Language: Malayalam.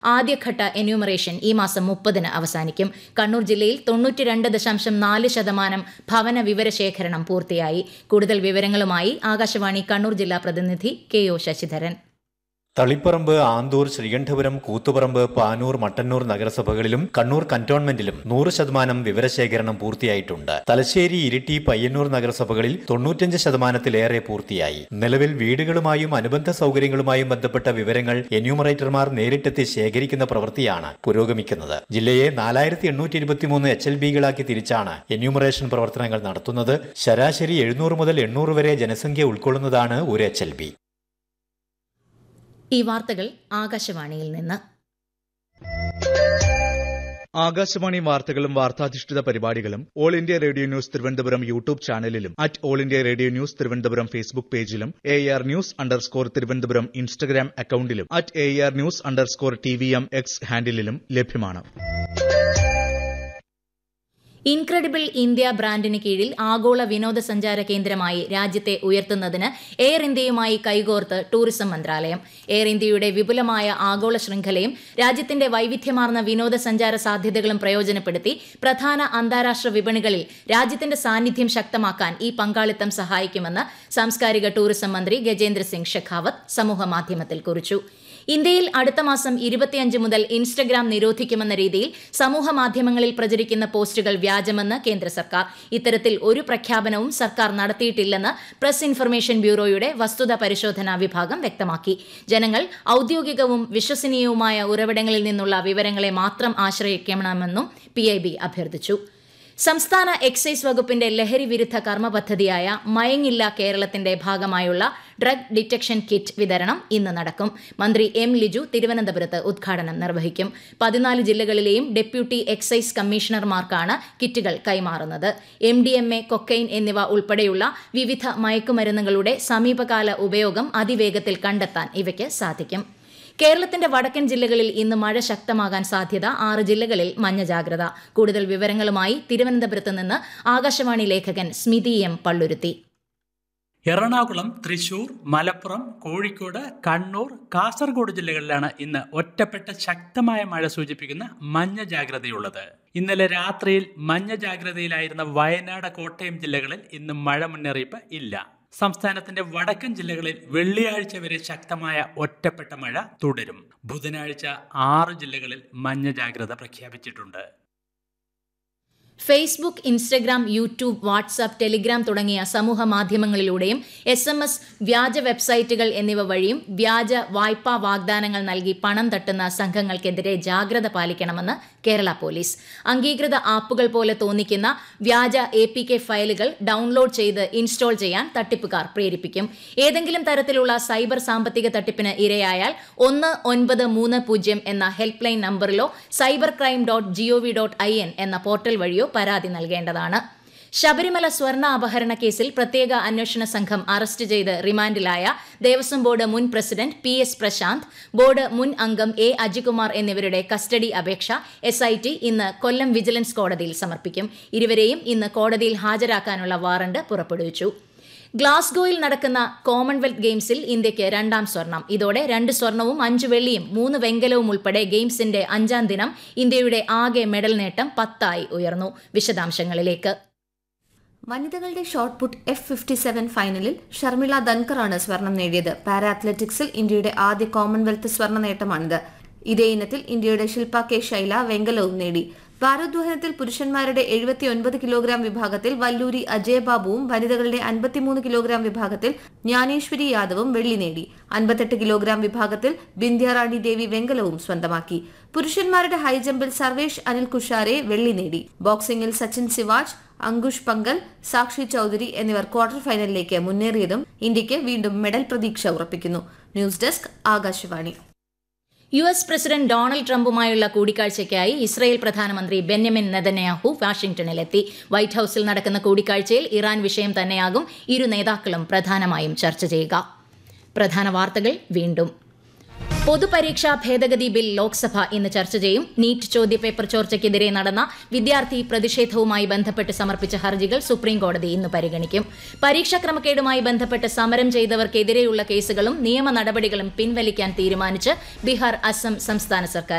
ആദ്യഘട്ട എന്യൂമറേഷൻ ഈ മാസം മുപ്പതിന് അവസാനിക്കും കണ്ണൂർ ജില്ലയിൽ തൊണ്ണൂറ്റിരണ്ട് ദശാംശം നാല് ശതമാനം ഭവന വിവരശേഖരണം പൂർത്തിയായി കൂടുതൽ വിവരങ്ങളുമായി ആകാശവാണി കണ്ണൂർ ജില്ലാ പ്രതിനിധി കെ ഒ ശശിധരൻ തളിപ്പറമ്പ് ആന്തൂർ ശ്രീകണ്ഠപുരം കൂത്തുപറമ്പ് പാനൂർ മട്ടന്നൂർ നഗരസഭകളിലും കണ്ണൂർ കന്റോൺമെന്റിലും നൂറ് ശതമാനം വിവരശേഖരണം പൂർത്തിയായിട്ടുണ്ട് തലശ്ശേരി ഇരിട്ടി പയ്യന്നൂർ നഗരസഭകളിൽ തൊണ്ണൂറ്റഞ്ച് ശതമാനത്തിലേറെ പൂർത്തിയായി നിലവിൽ വീടുകളുമായും അനുബന്ധ സൗകര്യങ്ങളുമായും ബന്ധപ്പെട്ട വിവരങ്ങൾ എന്യൂമറേറ്റർമാർ നേരിട്ടെത്തി ശേഖരിക്കുന്ന പ്രവൃത്തിയാണ് പുരോഗമിക്കുന്നത് ജില്ലയെ നാലായിരത്തി എണ്ണൂറ്റി ഇരുപത്തിമൂന്ന് എച്ച് എൽ ബികളാക്കി തിരിച്ചാണ് എന്യൂമറേഷൻ പ്രവർത്തനങ്ങൾ നടത്തുന്നത് ശരാശരി എഴുന്നൂറ് മുതൽ എണ്ണൂറ് വരെ ജനസംഖ്യ ഉൾക്കൊള്ളുന്നതാണ് ഒരു എച്ച് എൽ ബി ഈ വാർത്തകൾ ആകാശവാണിയിൽ നിന്ന് ആകാശവാണി വാർത്തകളും വാർത്താധിഷ്ഠിത പരിപാടികളും All India Radio News Thiruvananthapuram YouTube ചാനലിലും at All India Radio News Thiruvananthapuram Facebook പേജിലും A R news underscore Thiruvananthapuram Instagram അക്കൌണ്ടിലും at A R news underscore T V M X ഹാൻഡിലും ലഭ്യമാണ് ഇൻക്രെഡിബിൾ ഇന്ത്യ ബ്രാൻഡിന് കീഴിൽ ആഗോള വിനോദസഞ്ചാര കേന്ദ്രമായി രാജ്യത്തെ ഉയർത്തുന്നതിന് എയർ ഇന്ത്യയുമായി കൈകോർത്ത് ടൂറിസം മന്ത്രാലയം എയർ ഇന്ത്യയുടെ വിപുലമായ ആഗോള ശൃംഖലയും രാജ്യത്തിന്റെ വൈവിധ്യമാർന്ന വിനോദസഞ്ചാര സാധ്യതകളും പ്രയോജനപ്പെടുത്തി പ്രധാന അന്താരാഷ്ട്ര വിപണികളിൽ രാജ്യത്തിന്റെ സാന്നിധ്യം ശക്തമാക്കാൻ ഈ പങ്കാളിത്തം സഹായിക്കുമെന്ന് സാംസ്കാരിക ടൂറിസം മന്ത്രി ഗജേന്ദ്ര സിംഗ് ഷെഖാവത്ത് സമൂഹമാധ്യമത്തിൽ കുറിച്ചു ഇന്ത്യയിൽ അടുത്ത മാസം ഇരുപത്തിയഞ്ച് മുതൽ ഇൻസ്റ്റഗ്രാം നിരോധിക്കുമെന്ന രീതിയിൽ സമൂഹ മാധ്യമങ്ങളിൽ പ്രചരിക്കുന്ന പോസ്റ്റുകൾ വ്യാജമെന്ന് കേന്ദ്ര സർക്കാർ ഇത്തരത്തിൽ ഒരു പ്രഖ്യാപനവും സർക്കാർ നടത്തിയിട്ടില്ലെന്ന് പ്രസ് ഇൻഫർമേഷൻ ബ്യൂറോയുടെ വസ്തുത പരിശോധനാ വിഭാഗം വ്യക്തമാക്കി ജനങ്ങൾ ഔദ്യോഗികവും വിശ്വസനീയവുമായ ഉറവിടങ്ങളിൽ നിന്നുള്ള വിവരങ്ങളെ മാത്രം ആശ്രയിക്കണമെന്നും പി അഭ്യർത്ഥിച്ചു സംസ്ഥാന എക്സൈസ് വകുപ്പിന്റെ ലഹരി വിരുദ്ധ കർമ്മ പദ്ധതിയായ മയങ്ങില്ല കേരളത്തിന്റെ ഭാഗമായുള്ള ഡ്രഗ് ഡിറ്റക്ഷൻ കിറ്റ് വിതരണം ഇന്ന് നടക്കും മന്ത്രി എം ലിജു തിരുവനന്തപുരത്ത് ഉദ്ഘാടനം നിർവഹിക്കും പതിനാല് ജില്ലകളിലെയും ഡെപ്യൂട്ടി എക്സൈസ് കമ്മീഷണർമാർക്കാണ് കിറ്റുകൾ കൈമാറുന്നത് M D M A cocaine എന്നിവ ഉൾപ്പെടെയുള്ള വിവിധ മയക്കുമരുന്നുകളുടെ സമീപകാല ഉപയോഗം അതിവേഗത്തിൽ കണ്ടെത്താൻ ഇവയ്ക്ക് സാധിക്കും കേരളത്തിന്റെ വടക്കൻ ജില്ലകളിൽ ഇന്ന് മഴ ശക്തമാകാൻ സാധ്യത ആറ് ജില്ലകളിൽ മഞ്ഞ ജാഗ്രത കൂടുതൽ വിവരങ്ങളുമായി തിരുവനന്തപുരത്ത് നിന്ന് ആകാശവാണി ലേഖകൻ സ്മിതി എം പള്ളുരുത്തി എറണാകുളം തൃശൂർ മലപ്പുറം കോഴിക്കോട് കണ്ണൂർ കാസർഗോഡ് ജില്ലകളിലാണ് ഇന്ന് ഒറ്റപ്പെട്ട ശക്തമായ മഴ സൂചിപ്പിക്കുന്ന മഞ്ഞ ജാഗ്രതയുള്ളത് ഇന്നലെ രാത്രിയിൽ മഞ്ഞ ജാഗ്രതയിലായിരുന്ന വയനാട് കോട്ടയം ജില്ലകളിൽ ഇന്ന് മഴ മുന്നറിയിപ്പ് ഇല്ല സംസ്ഥാനത്തിന്റെ വടക്കൻ ജില്ലകളിൽ വെള്ളിയാഴ്ച വരെ ശക്തമായ ഒറ്റപ്പെട്ട മഴ തുടരും ബുധനാഴ്ച ആറ് ജില്ലകളിൽ മഞ്ഞ ജാഗ്രത പ്രഖ്യാപിച്ചിട്ടുണ്ട് Facebook Instagram YouTube WhatsApp Telegram തുടങ്ങിയ സമൂഹ മാധ്യമങ്ങളിലൂടെയും എസ് എം എസ് വ്യാജ വെബ്സൈറ്റുകൾ എന്നിവ വഴിയും വ്യാജ വായ്പാ വാഗ്ദാനങ്ങൾ നൽകി പണം തട്ടുന്ന സംഘങ്ങൾക്കെതിരെ ജാഗ്രത പാലിക്കണമെന്ന് കേരള പോലീസ് അംഗീകൃത ആപ്പുകൾ പോലെ തോന്നിക്കുന്ന വ്യാജ എ പി കെ ഫയലുകൾ ഡൗൺലോഡ് ചെയ്ത് ഇൻസ്റ്റാൾ ചെയ്യാൻ തട്ടിപ്പുകാർ പ്രേരിപ്പിക്കും ഏതെങ്കിലും തരത്തിലുള്ള സൈബർ സാമ്പത്തിക തട്ടിപ്പിന് ഇരയായാൽ ഒന്ന് ഒൻപത് മൂന്ന് പൂജ്യം എന്ന ഹെൽപ്പ് ലൈൻ നമ്പറിലോ cyber crime dot gov dot I N എന്ന പോർട്ടൽ വഴിയോ പരാതി നൽകേണ്ടതാണ് ശബരിമല സ്വർണ്ണ അപഹരണ കേസിൽ പ്രത്യേക അന്വേഷണ സംഘം അറസ്റ്റ് ചെയ്ത് റിമാൻഡിലായ ദേവസ്വം ബോർഡ് മുൻ president P S Prasanth board മുൻ അംഗം എ അജികുമാർ എന്നിവരുടെ കസ്റ്റഡി അപേക്ഷ എസ് ഐ ടി ഇന്ന് കൊല്ലം വിജിലൻസ് കോടതിയിൽ സമർപ്പിക്കും ഇരുവരെയും ഇന്ന് കോടതിയിൽ ഹാജരാക്കാനുള്ള വാറണ്ട് പുറപ്പെടുവിച്ചു ഗ്ലാസ്ഗോയിൽ നടക്കുന്ന കോമൺവെൽത്ത് ഗെയിംസിൽ ഇന്ത്യയ്ക്ക് രണ്ടാം സ്വർണം ഇതോടെ രണ്ട് സ്വർണവും അഞ്ച് വെള്ളിയും മൂന്ന് വെങ്കലവും ഉൾപ്പെടെ ഗെയിംസിന്റെ അഞ്ചാം ദിനം ഇന്ത്യയുടെ ആകെ മെഡൽ നേട്ടം പത്തായി ഉയർന്നു വിശദാംശങ്ങളിലേക്ക് വനിതകളുടെ shot put F fifty seven ഫൈനലിൽ ഷർമിള ധൻകറാണ് സ്വർണം നേടിയത് പാരാ അത്ലറ്റിക്സിൽ ഇന്ത്യയുടെ ആദ്യ കോമൺവെൽത്ത് സ്വർണ്ണ നേട്ടമാണിത് ഇതേ ഇനത്തിൽ ഇന്ത്യയുടെ ശില്പ കെ ശൈല വെങ്കലവും നേടി ഭാരോദ്വഹനത്തിൽ പുരുഷന്മാരുടെ എഴുപത്തിയൊൻപത് കിലോഗ്രാം വിഭാഗത്തിൽ വല്ലൂരി അജയബാബുവും വനിതകളുടെ അൻപത്തിമൂന്ന് കിലോഗ്രാം വിഭാഗത്തിൽ ജ്ഞാനേശ്വരി യാദവും വെള്ളി നേടി അൻപത്തെട്ട് കിലോഗ്രാം വിഭാഗത്തിൽ ബിന്ധ്യാറാണി ദേവി വെങ്കലവും സ്വന്തമാക്കി പുരുഷന്മാരുടെ ഹൈജമ്പിൽ സർവേഷ് അനിൽ കുഷാരെ വെള്ളി നേടി ബോക്സിംഗിൽ സച്ചിൻ സിവാജ് അങ്കുഷ് പങ്കൽ സാക്ഷി ചൌധരി എന്നിവർ ക്വാർട്ടർ ഫൈനലിലേക്ക് മുന്നേറിയതും ഇന്ത്യയ്ക്ക് വീണ്ടും മെഡൽ പ്രതീക്ഷ ഉറപ്പിക്കുന്നു news desk Akashvani U S president Donald ട്രംപുമായുള്ള കൂടിക്കാഴ്ചയ്ക്കായി ഇസ്രായേൽ പ്രധാനമന്ത്രി ബെന്യമിൻ നെതന്യാഹു വാഷിംഗ്ടണിലെത്തി വൈറ്റ് ഹൌസിൽ നടക്കുന്ന കൂടിക്കാഴ്ചയിൽ ഇറാൻ വിഷയം തന്നെയാകും ഇരു നേതാക്കളും പ്രധാനമായും ചർച്ച ചെയ്യുക പ്രധാന വാർത്തകൾ വീണ്ടും പൊതുപരീക്ഷാ ഭേദഗതി ബിൽ ലോക്സഭ ഇന്ന് ചർച്ച ചെയ്യും നീറ്റ് ചോദ്യപേപ്പർ ചോർച്ചയ്ക്കെതിരെ നടന്ന വിദ്യാർത്ഥി പ്രതിഷേധവുമായി ബന്ധപ്പെട്ട് സമർപ്പിച്ച ഹർജികൾ സുപ്രീംകോടതി ഇന്ന് പരിഗണിക്കും പരീക്ഷാ ക്രമക്കേടുമായി ബന്ധപ്പെട്ട് സമരം ചെയ്തവർക്കെതിരെയുള്ള കേസുകളും നിയമ നടപടികളും പിൻവലിക്കാൻ തീരുമാനിച്ച് ബീഹാർ അസം സംസ്ഥാന സർക്കാർ